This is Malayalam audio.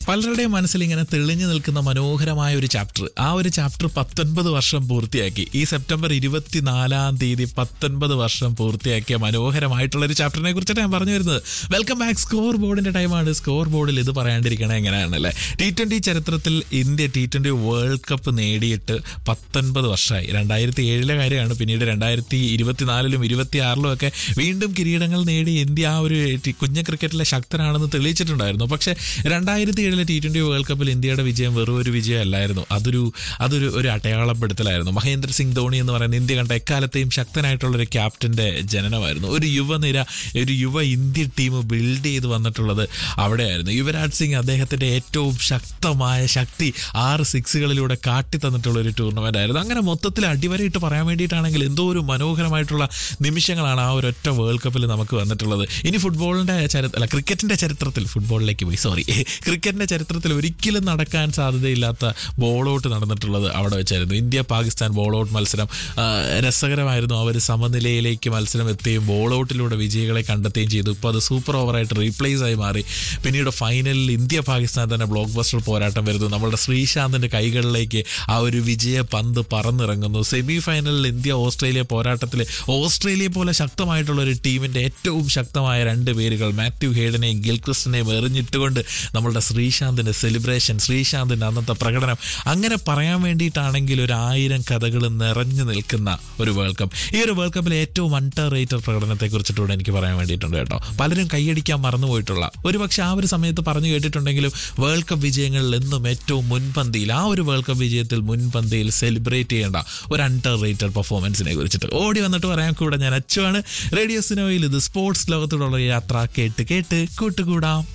പലരുടെയും മനസ്സിൽ ഇങ്ങനെ തെളിഞ്ഞു നിൽക്കുന്ന മനോഹരമായ ഒരു ചാപ്റ്റർ ആ ഒരു ചാപ്റ്റർ പത്തൊൻപത് വർഷം പൂർത്തിയാക്കി ഈ സെപ്റ്റംബർ ഇരുപത്തിനാലാം തീയതി പത്തൊൻപത് വർഷം പൂർത്തിയാക്കിയ മനോഹരമായിട്ടുള്ള ഒരു ചാപ്റ്ററിനെ കുറിച്ചിട്ട് ഞാൻ പറഞ്ഞു വരുന്നത് വെൽക്കം ബാക്ക് സ്കോർ ബോർഡിന്റെ ടൈമാണ് സ്കോർ ബോർഡിൽ ഇത് പറയാണ്ടിരിക്കണേ എങ്ങനെയാണല്ലേ ടി ട്വന്റി ചരിത്രത്തിൽ India T twenty world cup നേടിയിട്ട് പത്തൊൻപത് വർഷമായി രണ്ടായിരത്തി ഏഴിലെ കാര്യമാണ് പിന്നീട് രണ്ടായിരത്തി ഇരുപത്തിനാലിലും ഇരുപത്തിയാറിലും ഒക്കെ വീണ്ടും കിരീടങ്ങൾ നേടി ഇന്ത്യ ആ ഒരു ടി- കുഞ്ഞ ക്രിക്കറ്റിലെ ശക്തനാണെന്ന് തെളിയിച്ചിട്ടുണ്ടായിരുന്നു പക്ഷേ രണ്ടായിരത്തി ഏഴിലെ ടി ട്വന്റി വേൾഡ് കപ്പിൽ ഇന്ത്യയുടെ വിജയം വെറും ഒരു വിജയമല്ലായിരുന്നു അതൊരു അതൊരു ഒരു അടയാളപ്പെടുത്തലായിരുന്നു മഹേന്ദ്ര സിംഗ് ധോണി എന്ന് പറയുന്ന ഇന്ത്യ കണ്ട എക്കാലത്തെയും ശക്തനായിട്ടുള്ള ഒരു ക്യാപ്റ്റന്റെ ജനനമായിരുന്നു ഒരു യുവനിര ഒരു യുവ ഇന്ത്യൻ ടീം ബിൽഡ് ചെയ്ത് വന്നിട്ടുള്ളത് അവിടെയായിരുന്നു യുവരാജ് സിംഗ് അദ്ദേഹത്തിന്റെ ഏറ്റവും ശക്തമായ ശക്തി ആറ് സിക്സുകളിലൂടെ കാട്ടി തന്നിട്ടുള്ള ഒരു ടൂർണമെന്റ് ആയിരുന്നു അങ്ങനെ മൊത്തത്തിൽ അടിവരയിട്ട് പറയാൻ വേണ്ടിയിട്ടാണെങ്കിൽ എന്തോ ഒരു മനോഹരമായിട്ടുള്ള നിമിഷങ്ങളാണ് ആ ഒരൊറ്റ വേൾഡ് കപ്പിൽ നമുക്ക് വന്നിട്ടുള്ളത് ഇനി ഫുട്ബോളിന്റെ ചരിത്ര അല്ല ക്രിക്കറ്റിന്റെ ചരിത്രത്തിൽ ഫുട്ബോളിലേക്ക് പോയി സോറി ക്രിക്കറ്റിന്റെ ചരിത്രത്തിൽ ഒരിക്കലും നടക്കാൻ സാധ്യതയില്ലാത്ത ബോൾ ഔട്ട് നടന്നിട്ടുള്ളത് അവിടെ വെച്ചായിരുന്നു ഇന്ത്യ പാകിസ്ഥാൻ ബോൾ ഔട്ട് മത്സരം ആ, രസകരമായിരുന്നു അവർ സമനിലയിലേക്ക് മത്സരം എത്തുകയും ബോൾ ഔട്ടിലൂടെ വിജയികളെ കണ്ടെത്തുകയും ചെയ്തു ഇപ്പോൾ അത് സൂപ്പർ ഓവറായിട്ട് റീപ്ലേസ് ആയി മാറി പിന്നീട് ഫൈനലിൽ ഇന്ത്യ പാകിസ്ഥാൻ തന്നെ ബ്ലോക്ക് ബസ്റ്റർ പോരാട്ടം വരുന്നു നമ്മുടെ ശ്രീശാന്തിന്റെ കൈകളിലേക്ക് ആ ഒരു വിജയ പന്ത് പറന്നിറങ്ങുന്നു സെമി ഫൈനലിൽ ഇന്ത്യ ഓസ്ട്രേലിയ പോരാട്ടത്തിൽ ഓസ്ട്രേലിയ പോലെ ശക്തമായിട്ടുള്ള ഒരു ടീമിന്റെ ഏറ്റവും ശക്തമായ രണ്ട് പേരുകൾ മാത്യു ഹേഡനെയും ഗിൽക്രിസ്റ്റിനെയും എറിഞ്ഞിട്ടുകൊണ്ട് നമ്മളുടെ ശ്രീശാന്തിന്റെ സെലിബ്രേഷൻ ശ്രീശാന്തിന്റെ അന്നത്തെ പ്രകടനം അങ്ങനെ പറയാൻ വേണ്ടിയിട്ടാണെങ്കിൽ ഒരു ആയിരം കഥകൾ നിറഞ്ഞു നിൽക്കുന്ന ഒരു വേൾഡ് കപ്പ് ഈ ഒരു വേൾഡ് കപ്പിലെ ഏറ്റവും അണ്ടർ റേറ്റഡ് പ്രകടനത്തെ കുറിച്ചിട്ടൂടെ എനിക്ക് പറയാൻ വേണ്ടിയിട്ടുണ്ട് കേട്ടോ പലരും കൈയടിക്കാൻ മറന്നുപോയിട്ടുള്ള ഒരുപക്ഷെ ആ ഒരു സമയത്ത് പറഞ്ഞു കേട്ടിട്ടുണ്ടെങ്കിലും വേൾഡ് കപ്പ് വിജയങ്ങളിൽ എന്നും ഏറ്റവും മുൻപന്തിയിൽ ആ ഒരു വേൾഡ് കപ്പ് വിജയത്തിൽ മുൻപന്തിയിൽ സെലിബ്രേറ്റ് ചെയ്യേണ്ട ഒരു അണ്ടർ റേറ്റഡ് പെർഫോമൻസിനെ കുറിച്ചിട്ട് ഓടി വന്നിട്ട് പറയാൻ കൂടെ ഞാൻ അച്ചുവാണ് റേഡിയോ സിനോയിൽ ഇത് സ്പോർട്സ് ലോകത്തോടുള്ള യാത്ര കേട്ട് കേട്ട് കൂട്ടുകൂടാം